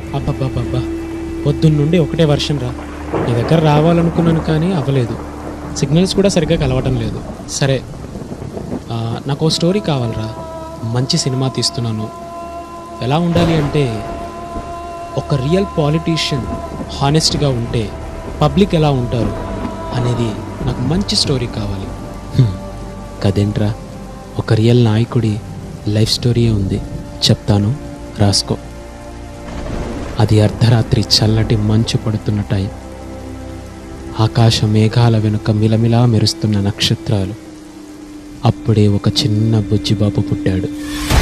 అబ్బబ్బబ్బబ్బా పొద్దున్నుండి ఒకటే వర్షం రా నీ దగ్గర రావాలనుకున్నాను కానీ అవ్వలేదు సిగ్నల్స్ కూడా సరిగ్గా కలవటం లేదు సరే ఆ, నాకు ఓ స్టోరీ కావాలరా మంచి సినిమా తీస్తున్నాను ఎలా ఉండాలి అంటే ఒక రియల్ పాలిటీషియన్ హానెస్ట్గా ఉంటే పబ్లిక్ ఎలా ఉంటారు అనేది నాకు మంచి స్టోరీ కావాలి హ్మ్, కదేంట్రా ఒక రియల్ నాయకుడి లైఫ్ స్టోరీయే ఉంది చెప్తాను రాసుకో అది అర్ధరాత్రి చల్లటి మంచు పడుతున్న టైం ఆకాశ మేఘాల వెనుక మిలమిలా మెరుస్తున్న నక్షత్రాలు అప్పుడే ఒక చిన్న బుజ్జిబాబు పుట్టాడు